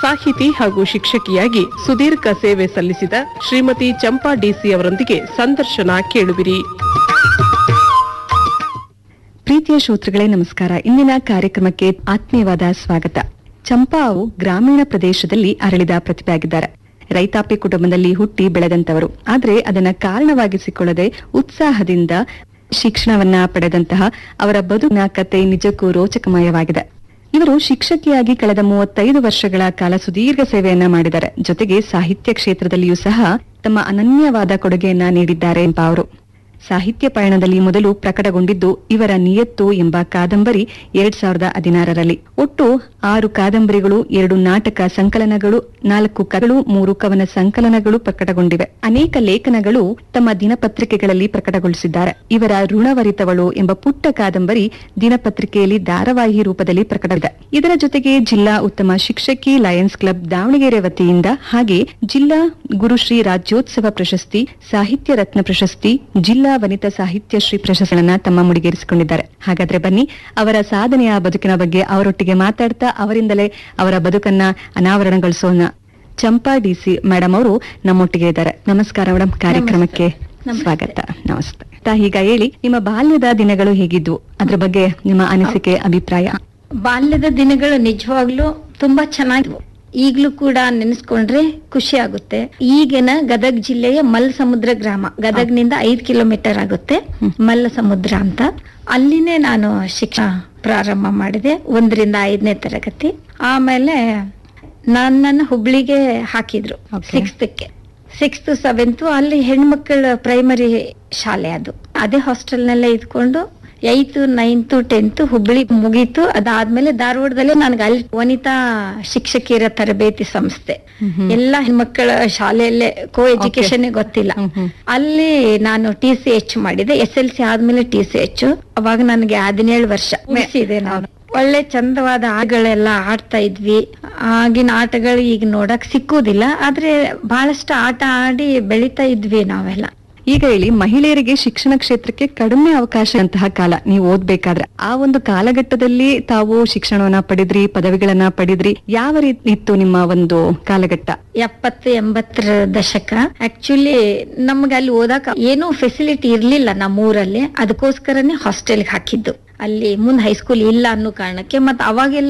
ಸಾಹಿತಿ ಹಾಗೂ ಶಿಕ್ಷಕಿಯಾಗಿ ಸುದೀರ್ಘ ಸೇವೆ ಸಲ್ಲಿಸಿದ ಶ್ರೀಮತಿ ಚಂಪಾ ಡಿಸಿ ಅವರೊಂದಿಗೆ ಸಂದರ್ಶನ ಕೇಳುವಿರಿ ಪ್ರೀತಿಯ ಶ್ರೋತೃಗಳೇ ನಮಸ್ಕಾರ ಇಂದಿನ ಕಾರ್ಯಕ್ರಮಕ್ಕೆ ಆತ್ಮೀಯವಾದ ಸ್ವಾಗತ ಚಂಪಾವು ಗ್ರಾಮೀಣ ಪ್ರದೇಶದಲ್ಲಿ ಅರಳಿದ ಪ್ರತಿಭೆಯಾಗಿದ್ದಾರೆ ರೈತಾಪಿ ಕುಟುಂಬದಲ್ಲಿ ಹುಟ್ಟಿ ಬೆಳೆದಂತವರು ಆದ್ರೆ ಅದನ್ನ ಕಾರಣವಾಗಿಸಿಕೊಳ್ಳದೆ ಉತ್ಸಾಹದಿಂದ ಶಿಕ್ಷಣವನ್ನ ಪಡೆದಂತಹ ಅವರ ಬದುಕಿನ ಕತೆ ನಿಜಕ್ಕೂ ರೋಚಕಮಯವಾಗಿದೆ ಇವರು ಶಿಕ್ಷಕಿಯಾಗಿ ಕಳೆದ ಮೂವತ್ತೈದು ವರ್ಷಗಳ ಕಾಲ ಸುದೀರ್ಘ ಸೇವೆಯನ್ನ ಮಾಡಿದ್ದಾರೆ ಜೊತೆಗೆ ಸಾಹಿತ್ಯ ಕ್ಷೇತ್ರದಲ್ಲಿಯೂ ಸಹ ತಮ್ಮ ಅನನ್ಯವಾದ ಕೊಡುಗೆಯನ್ನ ನೀಡಿದ್ದಾರೆ ಎಂಬ ಅವರು ಸಾಹಿತ್ಯ ಪಯಣದಲ್ಲಿ ಮೊದಲು ಪ್ರಕಟಗೊಂಡಿದ್ದು ಇವರ ನಿಯತ್ತು ಎಂಬ ಕಾದಂಬರಿ ಎರಡ್ ಸಾವಿರದ ಹದಿನಾರರಲ್ಲಿ ಒಟ್ಟು ಆರು ಕಾದಂಬರಿಗಳು ಎರಡು ನಾಟಕ ಸಂಕಲನಗಳು ನಾಲ್ಕು ಕಗಳು ಮೂರು ಕವನ ಸಂಕಲನಗಳು ಪ್ರಕಟಗೊಂಡಿವೆ ಅನೇಕ ಲೇಖನಗಳು ತಮ್ಮ ದಿನಪತ್ರಿಕೆಗಳಲ್ಲಿ ಪ್ರಕಟಗೊಳಿಸಿದ್ದಾರೆ ಇವರ ಋಣವರಿತವಳು ಎಂಬ ಪುಟ್ಟ ಕಾದಂಬರಿ ದಿನಪತ್ರಿಕೆಯಲ್ಲಿ ಧಾರಾವಾಹಿ ರೂಪದಲ್ಲಿ ಪ್ರಕಟವಿದೆ ಇದರ ಜೊತೆಗೆ ಜಿಲ್ಲಾ ಉತ್ತಮ ಶಿಕ್ಷಕಿ ಲಯನ್ಸ್ ಕ್ಲಬ್ ದಾವಣಗೆರೆ ವತಿಯಿಂದ ಹಾಗೆ ಜಿಲ್ಲಾ ಗುರುಶ್ರೀ ರಾಜ್ಯೋತ್ಸವ ಪ್ರಶಸ್ತಿ ಸಾಹಿತ್ಯ ರತ್ನ ಪ್ರಶಸ್ತಿ ಜಿಲ್ಲಾ ವನಿತಾ ಸಾಹಿತ್ಯ ಶ್ರೀ ಪ್ರಶಸ್ತಿಗಳನ್ನ ತಮ್ಮ ಮುಡಿಗೇರಿಸಿಕೊಂಡಿದ್ದಾರೆ ಹಾಗಾದ್ರೆ ಬನ್ನಿ ಅವರ ಸಾಧನೆಯ ಬದುಕಿನ ಬಗ್ಗೆ ಅವರೊಟ್ಟಿಗೆ ಮಾತಾಡ್ತಾ ಅವರಿಂದಲೇ ಅವರ ಬದುಕನ್ನ ಅನಾವರಣಗೊಳಿಸೋಣ ಚಂಪಾ ಡಿಸಿ ಮೇಡಮ್ ಅವರು ನಮ್ಮೊಟ್ಟಿಗೆ ಇದ್ದಾರೆ ನಮಸ್ಕಾರ ಮೇಡಮ್ ಕಾರ್ಯಕ್ರಮಕ್ಕೆ ಸ್ವಾಗತ ನಮಸ್ತೆ ತಾ, ಈಗ ಹೇಳಿ ನಿಮ್ಮ ಬಾಲ್ಯದ ದಿನಗಳು ಹೇಗಿದ್ವು ಅದ್ರ ಬಗ್ಗೆ ನಿಮ್ಮ ಅನಿಸಿಕೆ ಅಭಿಪ್ರಾಯ ಬಾಲ್ಯದ ದಿನಗಳು ನಿಜವಾಗ್ಲೂ ತುಂಬಾ ಚೆನ್ನಾಗಿದ್ವು ಈಗ್ಲೂ ಕೂಡ ನೆನೆಸ್ಕೊಂಡ್ರೆ ಖುಷಿ ಆಗುತ್ತೆ ಈಗಿನ ಗದಗ್ ಜಿಲ್ಲೆಯ ಮಲ್ ಸಮುದ್ರ ಗ್ರಾಮ ಗದಗ್ನಿಂದ ಐದ್ ಕಿಲೋಮೀಟರ್ ಆಗುತ್ತೆ ಮಲ್ಲ ಸಮುದ್ರ ಅಂತ ಅಲ್ಲಿನೇ ನಾನು ಶಿಕ್ಷಣ ಪ್ರಾರಂಭ ಮಾಡಿದೆ ಒಂದರಿಂದ ಐದನೇ ತರಗತಿ ಆಮೇಲೆ ನನ್ನನ್ನು ಹುಬ್ಳಿಗೆ ಹಾಕಿದ್ರು Okay. ಸಿಕ್ಸ್ತ್ಗೆ ಸಿಕ್ಸ್ತ್ ಸೆವೆಂತ್ ಅಲ್ಲಿ ಹೆಣ್ಮಕ್ಳ ಪ್ರೈಮರಿ ಶಾಲೆ ಅದು ಅದೇ ಹಾಸ್ಟೆಲ್ನಲ್ಲೇ ಇದ್ಕೊಂಡು ಏಯ್ತ್ ನೈನ್ತ್ ಟೆಂತ್ ಹುಬ್ಳಿ ಮುಗೀತು ಅದಾದ್ಮೇಲೆ ಧಾರವಾಡದಲ್ಲಿ ನನಗೆ ಅಲ್ಲಿ ವನಿತಾ ಶಿಕ್ಷಕಿಯರ ತರಬೇತಿ ಸಂಸ್ಥೆ ಎಲ್ಲಾ ಹೆಣ್ಮಕ್ಳ ಶಾಲೆಯಲ್ಲೇ ಕೋ ಎಜುಕೇಶನ್ ಗೊತ್ತಿಲ್ಲ ಹ್ಮ್, ಹ್ಮ್. ಅಲ್ಲಿ ನಾನು ಟಿ ಸಿ ಎಚ್ ಮಾಡಿದೆ ಎಸ್ ಎಲ್ ಸಿ ಆದ್ಮೇಲೆ ಟಿ ಸಿ ಎಚ್ ಅವಾಗ ನನಗೆ ಹದಿನೇಳು ವರ್ಷ ಮುಗಿಸಿದೆ ನಾನು ಒಳ್ಳೆ ಚಂದವಾದ ಆಟಗಳೆಲ್ಲ ಆಡ್ತಾ ಇದ್ವಿ ಆಗಿನ ಆಟಗಳು ಈಗ ನೋಡಕ್ ಸಿಕ್ಕುದಿಲ್ಲ ಆದ್ರೆ ಬಹಳಷ್ಟು ಆಟ ಆಡಿ ಬೆಳಿತಾ ಇದ್ವಿ ನಾವೆಲ್ಲ ಈಗ ಹೇಳಿ ಮಹಿಳೆಯರಿಗೆ ಶಿಕ್ಷಣ ಕ್ಷೇತ್ರಕ್ಕೆ ಕಡಿಮೆ ಅವಕಾಶ ಅಂತಹ ಕಾಲ ನೀವು ಓದ್ಬೇಕಾದ್ರೆ ಆ ಒಂದು ಕಾಲಘಟ್ಟದಲ್ಲಿ ತಾವು ಶಿಕ್ಷಣವನ್ನ ಪಡೆದ್ರಿ ಪದವಿಗಳನ್ನ ಪಡೆದ್ರಿ ಯಾವ ರೀತಿ ಇತ್ತು ನಿಮ್ಮ ಒಂದು ಕಾಲಘಟ್ಟ ಎಪ್ಪತ್ತು ಎಂಬತ್ತರ ದಶಕ ಆಕ್ಚುಲಿ ನಮ್ಗೆ ಅಲ್ಲಿ ಓದಾಕ ಏನೂ ಫೆಸಿಲಿಟಿ ಇರ್ಲಿಲ್ಲ ನಮ್ಮ ಊರಲ್ಲಿ ಅದಕ್ಕೋಸ್ಕರನೇ ಹಾಸ್ಟೆಲ್ಗೆ ಹಾಕಿದ್ದು ಅಲ್ಲಿ ಮುಂದ್ ಹೈಸ್ಕೂಲ್ ಇಲ್ಲ ಅನ್ನೋ ಕಾರಣಕ್ಕೆ ಮತ್ ಅವಾಗೆಲ್ಲ